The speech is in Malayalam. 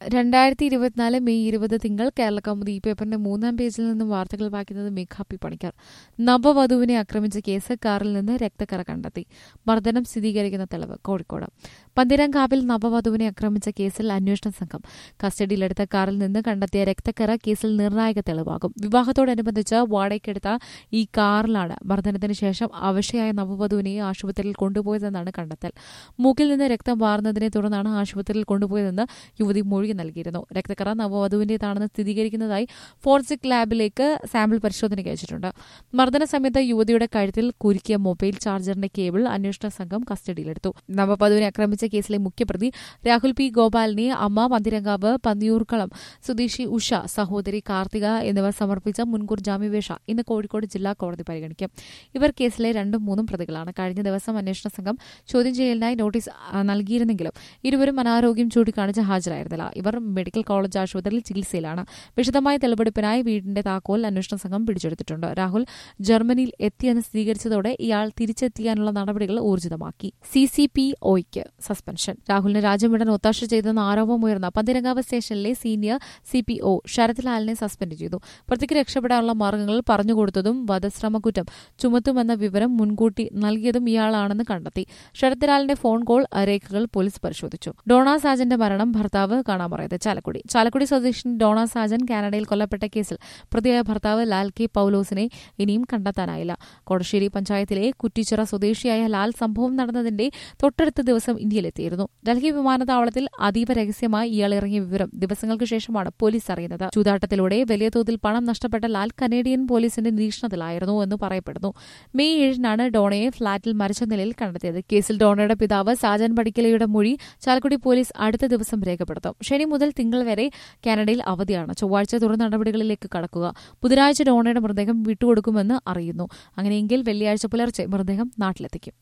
രണ്ടായിരത്തി ഇരുപത്തിനാല് മെയ് ഇരുപത് തിങ്കൾ കേരള കൗമുദി ഈ പേപ്പറിന്റെ മൂന്നാം പേജിൽ നിന്നും വാർത്തകൾ വായിക്കുന്നത് മേഘ പി പണിക്കർ നവവധുവിനെ ആക്രമിച്ച കേസ് കാറിൽ നിന്ന് രക്തക്കറ കണ്ടെത്തി മർദ്ദനം സ്ഥിരീകരിക്കുന്ന തെളിവ് കോഴിക്കോട് പന്തിരങ്കാവിൽ നവവധുവിനെ ആക്രമിച്ച കേസിൽ അന്വേഷണ സംഘം കസ്റ്റഡിയിലെടുത്ത കാറിൽ നിന്ന് കണ്ടെത്തിയ രക്തക്കറ കേസിൽ നിർണായക തെളിവാകും വിവാഹത്തോടനുബന്ധിച്ച് വാടകയ്ക്കെടുത്ത ഈ കാറിലാണ് മർദ്ദനത്തിന് ശേഷം അവശയായ നവവധുവിനെ ആശുപത്രിയിൽ കൊണ്ടുപോയതെന്നാണ് കണ്ടെത്തൽ മൂക്കിൽ നിന്ന് രക്തം വാർന്നതിനെ തുടർന്നാണ് ആശുപത്രിയിൽ കൊണ്ടുപോയതെന്ന് യുവതി മൊഴി നൽകിയിരുന്നു രക്തക്കറ നവവധുവിന്റേതാണെന്ന് സ്ഥിരീകരിക്കുന്നതായി ഫോറൻസിക് ലാബിലേക്ക് സാമ്പിൾ പരിശോധനയ്ക്ക് അയച്ചിട്ടുണ്ട് മർദ്ദന സമയത്ത് യുവതിയുടെ കഴുത്തിൽ കുരുക്കിയ മൊബൈൽ ചാർജറിന്റെ കേബിൾ അന്വേഷണ സംഘം കസ്റ്റഡിയിലെടുത്തു നവവധുവിനെ ആക്രമിച്ച കേസിലെ മുഖ്യപ്രതി രാഹുൽ പി ഗോപാലിനെ അമ്മ പന്തിരങ്കാവ് പന്നിയൂർക്കളം സ്വദേശി ഉഷ സഹോദരി കാർത്തിക എന്നിവർ സമർപ്പിച്ച മുൻകൂർ ജാമ്യപേക്ഷ ഇന്ന് കോഴിക്കോട് ജില്ലാ കോടതി പരിഗണിക്കും ഇവർ കേസിലെ രണ്ടും മൂന്നും പ്രതികളാണ് കഴിഞ്ഞ ദിവസം അന്വേഷണ സംഘം ചോദ്യം ചെയ്യലിനായി നോട്ടീസ് ആ, നൽകിയിരുന്നെങ്കിലും ഇരുവരും അനാരോഗ്യം ചൂണ്ടിക്കാണിച്ച് ഹാജരായിരുന്നില്ല ഇവർ മെഡിക്കൽ കോളേജ് ആശുപത്രിയിൽ ചികിത്സയിലാണ് വിശദമായ തെളിവെടുപ്പിനായി വീടിന്റെ താക്കോൽ അന്വേഷണ സംഘം പിടിച്ചെടുത്തിട്ടുണ്ട് രാഹുൽ ജർമ്മനിയിൽ എത്തിയെന്ന് സ്ഥിരീകരിച്ചതോടെ ഇയാൾ തിരിച്ചെത്തിക്കാനുള്ള നടപടികൾ ഊർജിതമാക്കി സി സി പി ഒയ്ക്ക് സസ്പെൻഷൻ രാഹുലിന് രാജ്യം വിടാൻ ഒത്താശ ചെയ്തെന്ന ആരോപമുയർന്ന പന്തിരങ്കാവ് സ്റ്റേഷനിലെ സീനിയർ സി പി ഒ ശരത്ലാലിനെ സസ്പെൻഡ് ചെയ്തു പ്രതിക്ക് രക്ഷപ്പെടാനുള്ള മാർഗ്ഗങ്ങൾ പറഞ്ഞുകൊടുത്തതും വധശ്രമക്കുറ്റം ചുമത്തുമെന്ന വിവരം മുൻകൂട്ടി നൽകിയതും ഇയാളാണെന്ന് കണ്ടെത്തി ശരത്ലാലിന്റെ ഫോൺ കോൾ രേഖകൾ പോലീസ് പരിശോധിച്ചു ഡോണ സാജന്റെ മരണം ഭർത്താവ് കാണാമറയത് ചാലക്കുടി ചാലക്കുടി സ്വദേശി ഡോണ സാജൻ കാനഡയിൽ കൊല്ലപ്പെട്ട കേസിൽ പ്രതിയായ ഭർത്താവ് ലാൽ കെ പൌലോസിനെ ഇനിയും കണ്ടെത്താനായില്ല കോടശ്ശേരി പഞ്ചായത്തിലെ കുറ്റിച്ചിറ സ്വദേശിയായ ലാൽ സംഭവം നടന്നതിന്റെ തൊട്ടടുത്ത ദിവസം ഇന്ത്യയിലെത്തിയിരുന്നു ഡൽഹി വിമാനത്താവളത്തിൽ അതീവ രഹസ്യമായി ഇയാൾ ഇറങ്ങിയ വിവരം ദിവസങ്ങൾക്ക് ശേഷമാണ് പോലീസ് അറിയുന്നത് ചൂതാട്ടത്തിലൂടെ വലിയ തോതിൽ പണം നഷ്ടപ്പെട്ട ലാൽ കനേഡിയൻ പോലീസിന്റെ നിരീക്ഷണത്തിലായിരുന്നു എന്ന് പറയപ്പെടുന്നു മെയ് ഏഴിനാണ് ഡോണയെ ഫ്ളാറ്റിൽ മരിച്ച നിലയിൽ കണ്ടെത്തിയത് കേസിൽ ഡോണയുടെ പിതാവ് സാജൻ പടിക്കലയുടെ മൊഴി ചാലക്കുടി പോലീസ് അടുത്ത ദിവസം രേഖപ്പെടുത്തും ശനി മുതൽ തിങ്കൾ വരെ കാനഡയിൽ അവധിയാണ് ചൊവ്വാഴ്ച തുടർ നടപടികളിലേക്ക് കടക്കുക ബുധനാഴ്ച ഡോണയുടെ മൃതദേഹം വിട്ടുകൊടുക്കുമെന്ന് അറിയുന്നു അങ്ങനെയെങ്കിൽ വെള്ളിയാഴ്ച പുലർച്ചെ മൃതദേഹം നാട്ടിലെത്തിക്കും